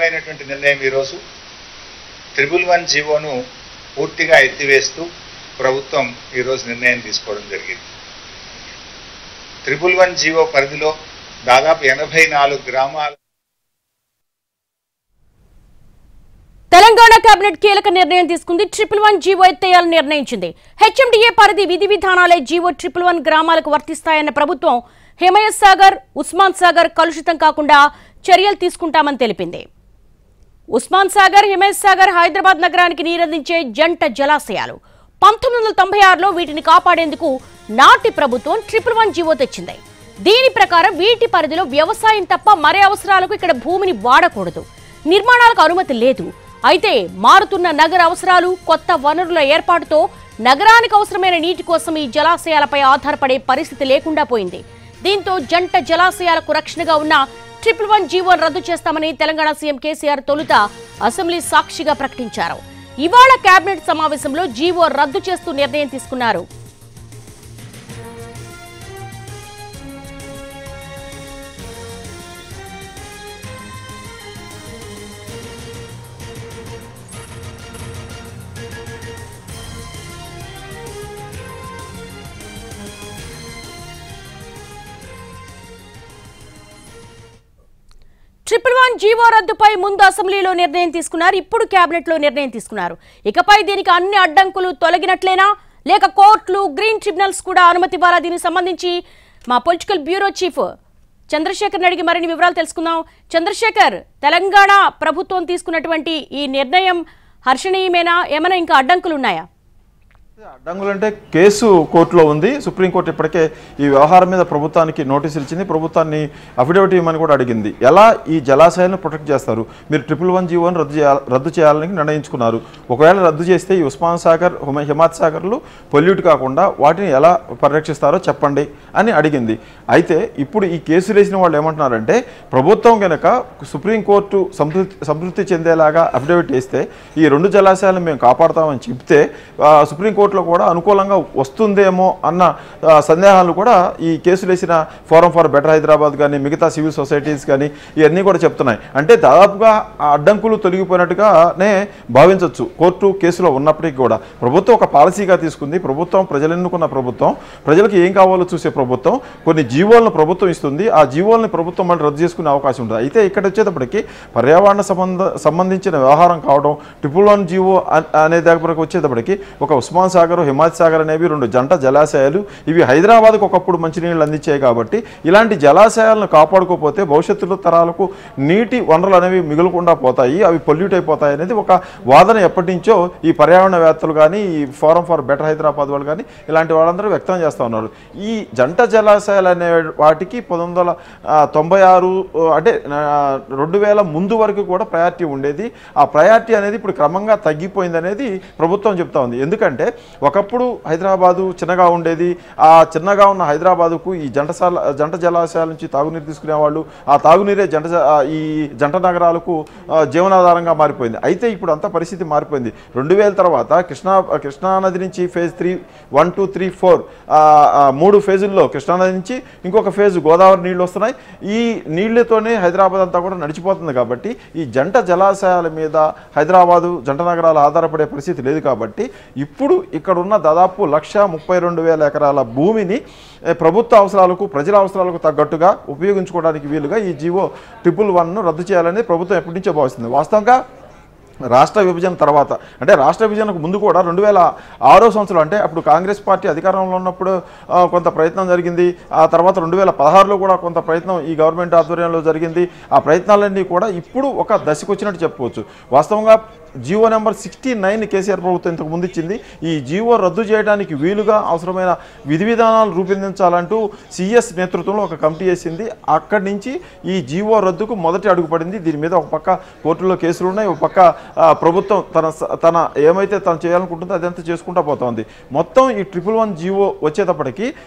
ముఖ్యమైనటువంటి నిర్ణయం ఈరోజు త్రిబుల్ వన్ జీవోను పూర్తిగా ఎత్తివేస్తూ ప్రభుత్వం ఈరోజు నిర్ణయం తీసుకోవడం జరిగింది త్రిబుల్ వన్ జీవో పరిధిలో దాదాపు ఎనభై నాలుగు గ్రామాల తెలంగాణ కేబినెట్ కీలక నిర్ణయం తీసుకుంది ట్రిపుల్ వన్ జీవో ఎత్తేయాలని నిర్ణయించింది హెచ్ఎండిఏ పరిధి విధి విధానాలే జీవో ట్రిపుల్ వన్ గ్రామాలకు వర్తిస్తాయన్న ప్రభుత్వం హిమయత్ సాగర్ ఉస్మాన్ సాగర్ కలుషితం కాకుండా చర్యలు తీసుకుంటామని తెలిపింది ఉస్మాన్ సాగర్ హిమయత్ సాగర్ హైదరాబాద్ నగరానికి నీరందించే జంట జలాశయాలు పంతొమ్మిది వందల తొంభై ఆరులో వీటిని కాపాడేందుకు నాటి ప్రభుత్వం ట్రిపుల్ వన్ జీవో తెచ్చింది దీని ప్రకారం వీటి పరిధిలో వ్యవసాయం తప్ప మరే అవసరాలకు ఇక్కడ భూమిని వాడకూడదు నిర్మాణాలకు అనుమతి లేదు అయితే మారుతున్న నగర అవసరాలు కొత్త వనరుల ఏర్పాటుతో నగరానికి అవసరమైన నీటి కోసం ఈ జలాశయాలపై ఆధారపడే పరిస్థితి లేకుండా పోయింది దీంతో జంట జలాశయాలకు రక్షణగా ఉన్న ట్రిపుల్ వన్ జీవోను రద్దు చేస్తామని తెలంగాణ సీఎం కేసీఆర్ తొలుత అసెంబ్లీ సాక్షిగా ప్రకటించారు ఇవాళ కేబినెట్ సమావేశంలో జీవో రద్దు చేస్తూ నిర్ణయం తీసుకున్నారు ట్రిపుల్ వన్ జీవో రద్దుపై ముందు అసెంబ్లీలో నిర్ణయం తీసుకున్నారు ఇప్పుడు కేబినెట్ లో నిర్ణయం తీసుకున్నారు ఇకపై దీనికి అన్ని అడ్డంకులు తొలగినట్లేనా లేక కోర్టులు గ్రీన్ ట్రిబ్యునల్స్ కూడా అనుమతి ఇవ్వాలా దీనికి సంబంధించి మా పొలిటికల్ బ్యూరో చీఫ్ చంద్రశేఖర్ అడిగి మరిన్ని వివరాలు తెలుసుకుందాం చంద్రశేఖర్ తెలంగాణ ప్రభుత్వం తీసుకున్నటువంటి ఈ నిర్ణయం హర్షణీయమేనా ఏమైనా ఇంకా అడ్డంకులు ఉన్నాయా అడ్డంకులంటే కేసు కోర్టులో ఉంది సుప్రీంకోర్టు ఇప్పటికే ఈ వ్యవహారం మీద ప్రభుత్వానికి నోటీసులు ఇచ్చింది ప్రభుత్వాన్ని అఫిడవిట్ ఇవ్వమని కూడా అడిగింది ఎలా ఈ జలాశయాలను ప్రొటెక్ట్ చేస్తారు మీరు ట్రిపుల్ వన్ జీవోని రద్దు చేయాలి రద్దు చేయాలని నిర్ణయించుకున్నారు ఒకవేళ రద్దు చేస్తే ఈ ఉస్మాన్ సాగర్ హుమ- హిమాత్ సాగర్లు పొల్యూట్ కాకుండా వాటిని ఎలా పరిరక్షిస్తారో చెప్పండి అని అడిగింది అయితే ఇప్పుడు ఈ కేసు వేసిన వాళ్ళు ఏమంటున్నారంటే ప్రభుత్వం కనుక సుప్రీంకోర్టు సంతృప్తి సంతృప్తి చెందేలాగా అఫిడవిట్ వేస్తే ఈ రెండు జలాశయాలను మేము కాపాడుతామని చెప్తే ఆ, సుప్రీంకోర్టులో కూడా అనుకూలంగా వస్తుందేమో అన్న ఆ, సందేహాలు కూడా ఈ కేసులు వేసిన ఫోరం ఫర్ బెటర్ హైదరాబాద్ కానీ మిగతా సివిల్ సొసైటీస్ కానీ ఇవన్నీ కూడా చెప్తున్నాయి అంటే దాదాపుగా ఆ అడ్డంకులు తొలగిపోయినట్టుగానే భావించవచ్చు కోర్టు కేసులో ఉన్నప్పటికీ కూడా ప్రభుత్వం ఒక పాలసీగా తీసుకుంది ప్రభుత్వం ప్రజలు ఎన్నుకున్న ప్రభుత్వం ప్రజలకు ఏం కావాలో చూసే ప్రభుత్వం కొన్ని జీవోలను ప్రభుత్వం ఇస్తుంది ఆ జీవోలను ప్రభుత్వం మళ్ళీ రద్దు చేసుకునే అవకాశం ఉంటుంది అయితే ఇక్కడ వచ్చేటప్పటికి పర్యావరణ సంబంధ సంబంధించిన వ్యవహారం కావడం ట్రిపుల్ వన్ జీవో అ- అనే దగ్గరకు వచ్చేటప్పటికి ఒక ఉస్మాన్ సాగర్ హిమాయత్ సాగర్ అనేవి రెండు జంట జలాశయాలు ఇవి హైదరాబాద్కు ఒకప్పుడు మంచినీళ్ళు అందించాయి కాబట్టి ఇలాంటి జలాశయాలను కాపాడుకోకపోతే భవిష్యత్తులో తరాలకు నీటి వనరులు అనేవి మిగులకుండా పోతాయి అవి పొల్యూట్ అయిపోతాయి అనేది ఒక వాదన ఎప్పటి నుంచో ఈ పర్యావరణవేత్తలు కానీ ఈ ఫోరం ఫర్ బెటర్ హైదరాబాద్ వాళ్ళు కానీ ఇలాంటి వాళ్ళందరూ వ్యక్తం చేస్తూ ఉన్నారు ఈ జంట జలాశయాలు అనే వాటికి పంతొమ్మిది వందల ఆ, తొంభై ఆరు ఆ, అంటే ఆ, రెండు వేల ముందు వరకు కూడా ప్రయారిటీ ఉండేది ఆ ప్రయారిటీ అనేది ఇప్పుడు క్రమంగా తగ్గిపోయింది అనేది ప్రభుత్వం చెప్తా ఉంది ఎందుకంటే ఒకప్పుడు హైదరాబాదు చిన్నగా ఉండేది ఆ చిన్నగా ఉన్న హైదరాబాదుకు ఈ జంటసాల జంట జలాశయాల నుంచి తాగునీరు తీసుకునేవాళ్ళు ఆ తాగునీరే జంట జ- ఆ, ఈ జంట నగరాలకు ఆ, జీవనాధారంగా మారిపోయింది అయితే ఇప్పుడు అంతా పరిస్థితి మారిపోయింది రెండు వేల తర్వాత కృష్ణా కృష్ణా నది నుంచి phase three one two three four మూడు ఫేజుల్లో కృష్ణానది నుంచి ఇంకొక ఫేజ్ గోదావరి నీళ్ళు వస్తున్నాయి ఈ నీళ్లతోనే హైదరాబాద్ అంతా కూడా నడిచిపోతుంది కాబట్టి ఈ జంట జలాశయాల మీద హైదరాబాదు జంట నగరాలు ఆధారపడే పరిస్థితి లేదు కాబట్టి ఇప్పుడు ఇక్కడ ఉన్న దాదాపు లక్ష ముప్పై రెండు వేల ఎకరాల భూమిని ఏ, ప్రభుత్వ అవసరాలకు ప్రజల అవసరాలకు తగ్గట్టుగా ఉపయోగించుకోవడానికి వీలుగా ఈ జీవో ట్రిపుల్ వన్ను రద్దు చేయాలని ప్రభుత్వం ఎప్పటి నుంచో భావిస్తుంది వాస్తవంగా రాష్ట్ర విభజన తర్వాత అంటే రాష్ట్ర విభజనకు ముందు కూడా రెండు వేల ఆరో సంవత్సరం అంటే అప్పుడు కాంగ్రెస్ పార్టీ అధికారంలో ఉన్నప్పుడు ఆ, కొంత ప్రయత్నం జరిగింది ఆ తర్వాత రెండు వేల పదహారులో కూడా కొంత ప్రయత్నం ఈ గవర్నమెంట్ ఆధ్వర్యంలో జరిగింది ఆ ప్రయత్నాలన్నీ కూడా ఇప్పుడు ఒక దశకు వచ్చినట్టు చెప్పుకోవచ్చు వాస్తవంగా GO number sixty nine KCR ప్రభుత్వం ఇంతకు ముందు ఇచ్చింది ఈ జీవో రద్దు చేయడానికి వీలుగా అవసరమైన విధి విధానాలు రూపొందించాలంటూ సిఎస్ నేతృత్వంలో ఒక కమిటీ వేసింది అక్కడి నుంచి ఈ జీవో రద్దుకు మొదటి అడుగు పడింది దీని మీద ఒక పక్క కోర్టులో కేసులు ఉన్నాయి ఒక పక్క ఆ, ప్రభుత్వం తన స- తన ఏమైతే తను చేయాలనుకుంటుందో అదంతా చేసుకుంటా పోతోంది మొత్తం ఈ ట్రిపుల్ వన్ జీవో వచ్చేటప్పటికి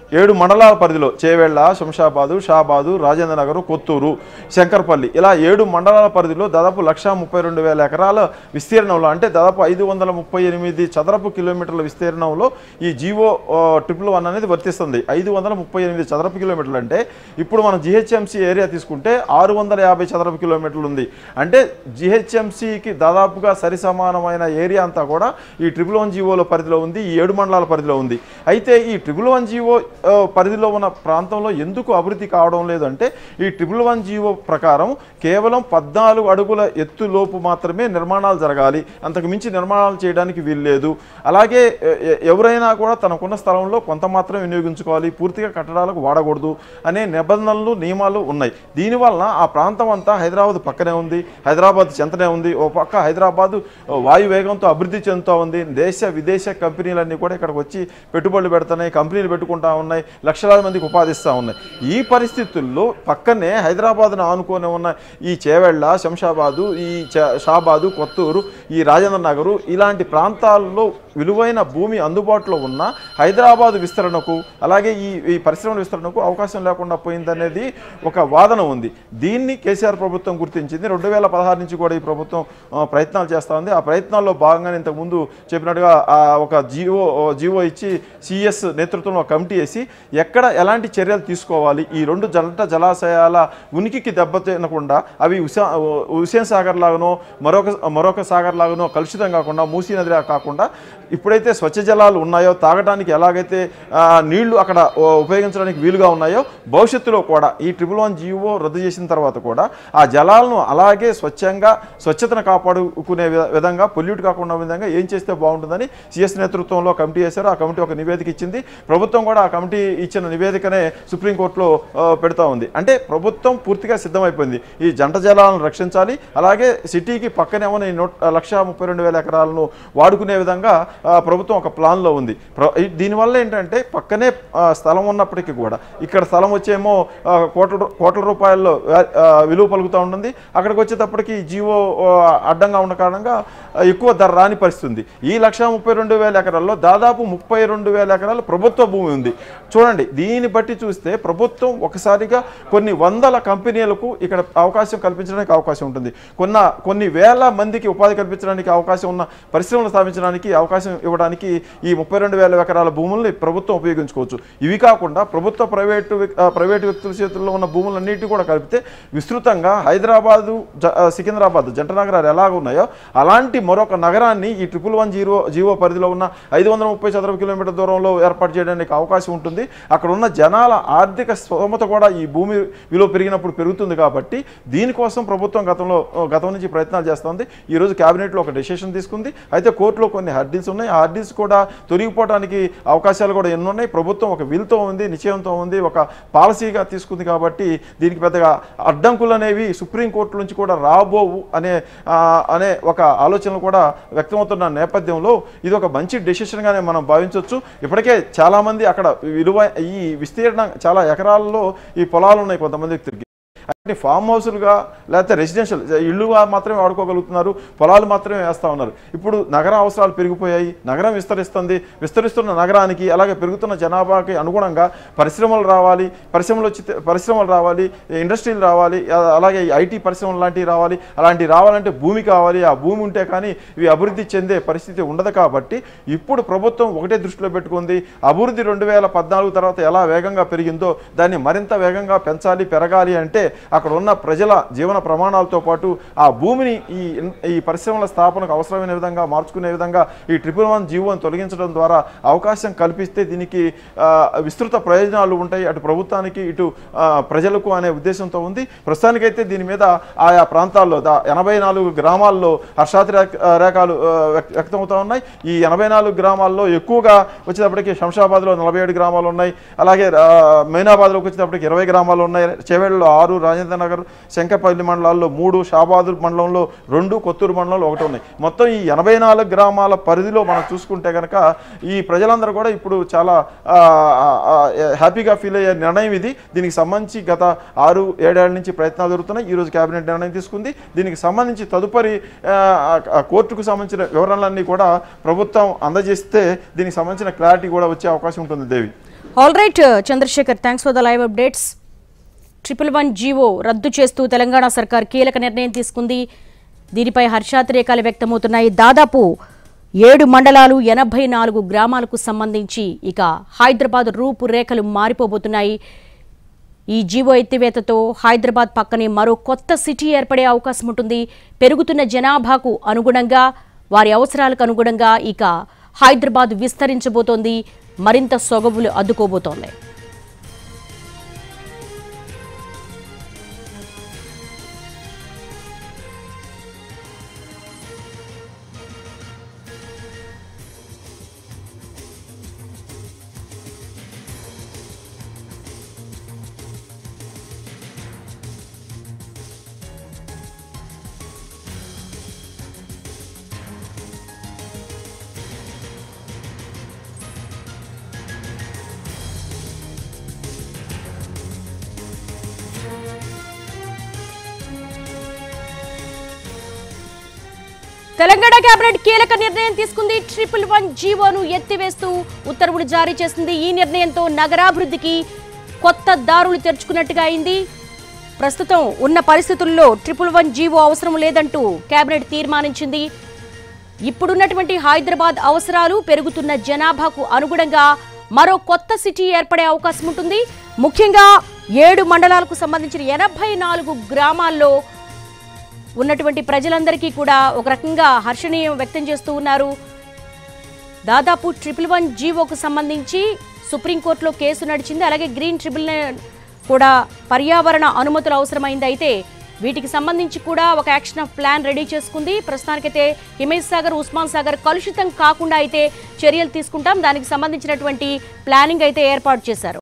ఏడు మండలాల పరిధిలో చేవెళ్ళ శంషాబాదు షాబాదు రాజేంద్ర నగర్ కొత్తూరు శంకర్పల్లి ఇలా ఏడు మండలాల పరిధిలో దాదాపు లక్షా ముప్పై రెండు వేల ఎకరాల విస్తీర్ణంలో అంటే దాదాపు ఐదు వందల ముప్పై ఎనిమిది చదరపు కిలోమీటర్ల విస్తీర్ణంలో ఈ జీవో ఆ, ట్రిపుల్ వన్ అనేది వర్తిస్తుంది ఐదు వందల ముప్పై ఎనిమిది చదరపు కిలోమీటర్లు అంటే ఇప్పుడు మనం జిహెచ్ఎంసీ ఏరియా తీసుకుంటే ఆరు వందల యాభై చదరపు కిలోమీటర్లు ఉంది అంటే జిహెచ్ఎంసీకి దాదాపుగా సరి సమానమైన ఏరియా అంతా కూడా ఈ ట్రిపుల్ వన్ జీవోల పరిధిలో ఉంది ఈ ఏడు మండలాల పరిధిలో ఉంది అయితే ఈ ట్రిపుల్ వన్ జీవో ఆ, పరిధిలో ఉన్న ప్రాంతంలో ఎందుకు అభివృద్ధి కావడం లేదంటే ఈ ట్రిపుల్ వన్ జీవో ప్రకారం కేవలం పద్నాలుగు అడుగుల ఎత్తు లోపు మాత్రమే నిర్మాణాలు జరగాలి అంతకు మించి నిర్మాణాలు చేయడానికి వీల్లేదు అలాగే ఎ- ఎ- ఎవరైనా కూడా తనకున్న స్థలంలో కొంత మాత్రం వినియోగించుకోవాలి పూర్తిగా కట్టడాలకు వాడకూడదు అనే నిబంధనలు నియమాలు ఉన్నాయి దీనివలన ఆ ప్రాంతం అంతా హైదరాబాద్ పక్కనే ఉంది హైదరాబాద్ చెంతనే ఉంది ఓ పక్క హైదరాబాద్ వాయు వేగంతో అభివృద్ధి చెందుతూ ఉంది దేశ విదేశ కంపెనీలన్నీ కూడా ఇక్కడికి వచ్చి పెట్టుబడులు పెడుతున్నాయి కంపెనీలు పెట్టుకుంటా ఉన్నాయి లక్షలాది మందికి ఉపాధిస్తూ ఉన్నాయి ఈ పరిస్థితుల్లో పక్కనే హైదరాబాద్ను ఆనుకొని ఉన్న ఈ చేవెళ్ళ శంషాబాదు ఈ చ- షాబాదు కొత్తూరు ఈ రాజేంద్ర నగరు ఇలాంటి ప్రాంతాల్లో విలువైన భూమి అందుబాటులో ఉన్న హైదరాబాద్ విస్తరణకు అలాగే ఈ ఈ పరిశ్రమల విస్తరణకు అవకాశం లేకుండా పోయిందనేది ఒక వాదన ఉంది దీన్ని కేసీఆర్ ప్రభుత్వం గుర్తించింది రెండు వేల పదహారు నుంచి కూడా ఈ ప్రభుత్వం ఆ, ప్రయత్నాలు చేస్తూ ఉంది ఆ ప్రయత్నాల్లో భాగంగానే ఇంతకుముందు చెప్పినట్టుగా ఆ, ఒక జీవో జీవో ఇచ్చి సిఎస్ నేతృత్వంలో ఒక కమిటీ వేసి ఎక్కడ ఎలాంటి చర్యలు తీసుకోవాలి ఈ రెండు జంట జలాశయాల ఉనికికి దెబ్బతినకుండా అవి ఉషా హుసేన్ సాగర్ లాగానో మరొక మరొక సాగర్ లాగానో కలుషితం కాకుండా మూసీ నదిలా కాకుండా ఇప్పుడైతే స్వచ్ఛ జలాలు ఉన్నాయో తాగడానికి ఎలాగైతే ఆ, నీళ్లు అక్కడ ఓ, ఉపయోగించడానికి వీలుగా ఉన్నాయో భవిష్యత్తులో కూడా ఈ ట్రిపుల్ వన్ జీవో రద్దు చేసిన తర్వాత కూడా ఆ జలాలను అలాగే స్వచ్ఛంగా స్వచ్ఛతను కాపాడుకునే వి- విధంగా పొల్యూట్ కాకుండా విధంగా ఏం చేస్తే బాగుంటుందని సిఎస్ నేతృత్వంలో కమిటీ వేశారు ఆ కమిటీ ఒక నివేదిక ఇచ్చింది ప్రభుత్వం కూడా ఆ కమిటీ ఇచ్చిన నివేదికనే సుప్రీంకోర్టులో ఆ, పెడతా ఉంది అంటే ప్రభుత్వం పూర్తిగా సిద్ధమైపోయింది ఈ జంట జలాలను రక్షించాలి అలాగే సిటీకి పక్కనే ఉన్న ఈ నూట లక్ష ముప్పై రెండు వేల ఎకరాలను వాడుకునే విధంగా ఆ, ప్రభుత్వం ఒక ప్లాన్లో ఉంది ప్ర- ఈ- దీనివల్ల ఏంటంటే పక్కనే ఆ, స్థలం ఉన్నప్పటికీ కూడా ఇక్కడ స్థలం వచ్చేమో ఆ, కోట్ల రూ- కోట్ల రూపాయల్లో వ్యా- ఆ, విలువ పలుకుతూ ఉంటుంది అక్కడికి వచ్చేటప్పటికి జీవో ఆ, అడ్డంగా ఉన్న కారణంగా ఆ, ఎక్కువ ధర రాని పరిస్థితి ఉంది ఈ లక్ష ముప్పై రెండు వేల ఎకరాల్లో దాదాపు ముప్పై రెండు వేల ఎకరాలు ప్రభుత్వ భూమి ఉంది చూడండి దీన్ని బట్టి చూస్తే ప్రభుత్వం ఒకసారిగా కొన్ని వందల కంపెనీలకు ఇక్కడ అవకాశం కల్పించడానికి అవకాశం ఉంటుంది కొన్న కొన్ని వేల మందికి ఉపాధి కల్పించడానికి అవకాశం ఉన్న పరిశ్రమలు స్థాపించడానికి అవకాశం ఇవ్వడానికి ఈ ముప్పై రెండు వేల ఎకరాల భూముల్ని ప్రభుత్వం ఉపయోగించుకోవచ్చు ఇవి కాకుండా ప్రభుత్వ ప్రైవేటు వ్యక్- ఆ, ప్రైవేటు వ్యక్తుల చేతుల్లో ఉన్న భూములన్నిటి కూడా కలిపితే విస్తృతంగా హైదరాబాదు జ- ఆ, సికింద్రాబాద్ జంట నగరాలు ఎలాగ ఉన్నాయో అలాంటి మరొక నగరాన్ని ఈ ట్రిపుల్ వన్ జీరో జీవో పరిధిలో ఉన్న ఐదు వందల ముప్పై చదరపు కిలోమీటర్ దూరంలో ఏర్పాటు చేయడానికి అవకాశం ఉంటుంది అక్కడ ఉన్న జనాల ఆర్థిక స్తోమత కూడా ఈ భూమి విలువ పెరిగినప్పుడు పెరుగుతుంది కాబట్టి దీనికోసం ప్రభుత్వం గతంలో గతం నుంచి ప్రయత్నాలు చేస్తుంది ఈ రోజు కేబినెట్లో ఒక డెసిషన్ తీసుకుంది అయితే కోర్టులో కొన్ని హర్డిల్స్ ఉన్నాయి ఆ హర్డిల్స్ కూడా తొలగిపోవడానికి అవకాశాలు కూడా ఎన్ని ఉన్నాయి ప్రభుత్వం ఒక విల్తో ఉంది నిశ్చయంతో ఉంది ఒక పాలసీగా తీసుకుంది కాబట్టి దీనికి పెద్దగా అడ్డంకులు అనేవి సుప్రీంకోర్టు నుంచి కూడా రాబోవు అనే ఆ, అనే ఒక ఆలోచనలు కూడా వ్యక్తమవుతున్న నేపథ్యంలో ఇది ఒక మంచి డెసిషన్గానే మనం భావించవచ్చు ఇప్పటికే చాలామంది అక్కడ విలువ ఈ విస్తీర్ణం చాలా ఎకరాల్లో ఈ పొలాలు ఉన్నాయి కొంతమంది వ్యక్తులకి అంటే ఫామ్ హౌస్లుగా లేకపోతే రెసిడెన్షియల్ ఇళ్ళుగా మాత్రమే వాడుకోగలుగుతున్నారు పొలాలు మాత్రమే వేస్తూ ఉన్నారు ఇప్పుడు నగర అవసరాలు పెరిగిపోయాయి నగరం విస్తరిస్తుంది విస్తరిస్తున్న నగరానికి అలాగే పెరుగుతున్న జనాభాకి అనుగుణంగా పరిశ్రమలు రావాలి పరిశ్రమలు వచ్చి పరిశ్రమలు రావాలి ఇండస్ట్రీలు రావాలి ఆ, అలాగే ఐటీ పరిశ్రమలు లాంటివి రావాలి అలాంటివి రావాలంటే భూమి కావాలి ఆ భూమి ఉంటే కానీ ఇవి అభివృద్ధి చెందే పరిస్థితి ఉండదు కాబట్టి ఇప్పుడు ప్రభుత్వం ఒకటే దృష్టిలో పెట్టుకుంది అభివృద్ధి రెండు వేల పద్నాలుగు తర్వాత ఎలా వేగంగా పెరిగిందో దాన్ని మరింత వేగంగా పెంచాలి పెరగాలి అంటే అక్కడ ఉన్న ప్రజల జీవన ప్రమాణాలతో పాటు ఆ భూమిని ఈ ఈ పరిశ్రమల స్థాపనకు అవసరమైన విధంగా మార్చుకునే విధంగా ఈ ట్రిపుల్ వన్ జీవోని తొలగించడం ద్వారా అవకాశం కల్పిస్తే దీనికి ఆ, విస్తృత ప్రయోజనాలు ఉంటాయి అటు ప్రభుత్వానికి ఇటు ఆ, ప్రజలకు అనే ఉద్దేశంతో ఉంది ప్రస్తుతానికైతే దీని మీద ఆయా ప్రాంతాల్లో దా ఎనభై నాలుగు గ్రామాల్లో హర్షాతి రేఖ- రేఖలు ఆ, వ్యక్- వ్యక్తమవుతా ఉన్నాయి ఈ ఎనభై నాలుగు గ్రామాల్లో ఎక్కువగా వచ్చేటప్పటికి శంషాబాద్లో నలభై ఏడు గ్రామాలు ఉన్నాయి అలాగే ఆ, మైనాబాద్లోకి వచ్చేటప్పటికి ఇరవై గ్రామాలు ఉన్నాయి చేవేళ్ళలో ఆరు రాజేంద్ర నగర్ శంకరపల్లి మండలాల్లో మూడు షాబాదు మండలంలో రెండు కొత్తూరు మండలంలో ఒకటి ఉన్నాయి మొత్తం ఈ ఎనభై నాలుగు గ్రామాల పరిధిలో మనం చూసుకుంటే కనుక ఈ ప్రజలందరూ కూడా ఇప్పుడు చాలా ఆ, ఆ, ఆ, హ్యాపీగా ఫీల్ అయ్యే నిర్ణయం ఇది దీనికి సంబంధించి గత ఆరు ఏడేళ్ల నుంచి ప్రయత్నాలు జరుగుతున్నాయి ఈ రోజు కేబినెట్ నిర్ణయం తీసుకుంది దీనికి సంబంధించి తదుపరి ఆ, ఆ, కోర్టుకు సంబంధించిన వివరాలన్నీ కూడా ప్రభుత్వం అందజేస్తే దీనికి సంబంధించిన క్లారిటీ కూడా వచ్చే అవకాశం ఉంటుంది Devi all right Chandrashekar thanks for the live updates triple one GO రద్దు చేస్తూ తెలంగాణ సర్కార్ కీలక నిర్ణయం తీసుకుంది దీనిపై హర్షాతిరేకాలు వ్యక్తమవుతున్నాయి దాదాపు ఏడు మండలాలు ఎనభై నాలుగు గ్రామాలకు సంబంధించి ఇక హైదరాబాద్ రూపురేఖలు మారిపోబోతున్నాయి ఈ జీవో ఎత్తివేతతో హైదరాబాద్ పక్కనే మరో కొత్త సిటీ ఏర్పడే అవకాశం ఉంటుంది పెరుగుతున్న జనాభాకు అనుగుణంగా వారి అవసరాలకు అనుగుణంగా ఇక హైదరాబాద్ విస్తరించబోతోంది మరింత సొగబులు అద్దుకోబోతోంది తెలంగాణ కేబినెట్ కీలక నిర్ణయం తీసుకుంది ట్రిపుల్ వన్ జీవోను ఎత్తివేస్తూ ఉత్తర్వులు జారీ చేసింది ఈ నిర్ణయంతో నగరాభివృద్ధికి కొత్త దారులు తెరుచుకున్నట్టుగా అయింది ప్రస్తుతం ఉన్న పరిస్థితుల్లో ట్రిపుల్ వన్ జీవో అవసరం లేదంటూ కేబినెట్ తీర్మానించింది ఇప్పుడున్నటువంటి హైదరాబాద్ అవసరాలు పెరుగుతున్న జనాభాకు అనుగుణంగా మరో కొత్త సిటీ ఏర్పడే అవకాశం ఉంటుంది ముఖ్యంగా ఏడు మండలాలకు సంబంధించిన ఎనభై నాలుగు గ్రామాల్లో ఉన్నటువంటి ప్రజలందరికీ కూడా ఒక రకంగా హర్షణీయం వ్యక్తం చేస్తూ ఉన్నారు దాదాపు ట్రిపుల్ వన్ జీవోకు సంబంధించి సుప్రీంకోర్టులో కేసు నడిచింది అలాగే గ్రీన్ ట్రిపుల్ కూడా పర్యావరణ అనుమతులు అవసరమైంది అయితే వీటికి సంబంధించి కూడా ఒక యాక్షన్ ఆఫ్ ప్లాన్ రెడీ చేసుకుంది ప్రస్తుతానికైతే హిమేష్ సాగర్ ఉస్మాన్ సాగర్ కలుషితం కాకుండా అయితే చర్యలు తీసుకుంటాం దానికి సంబంధించినటువంటి ప్లానింగ్ అయితే ఏర్పాటు చేశారు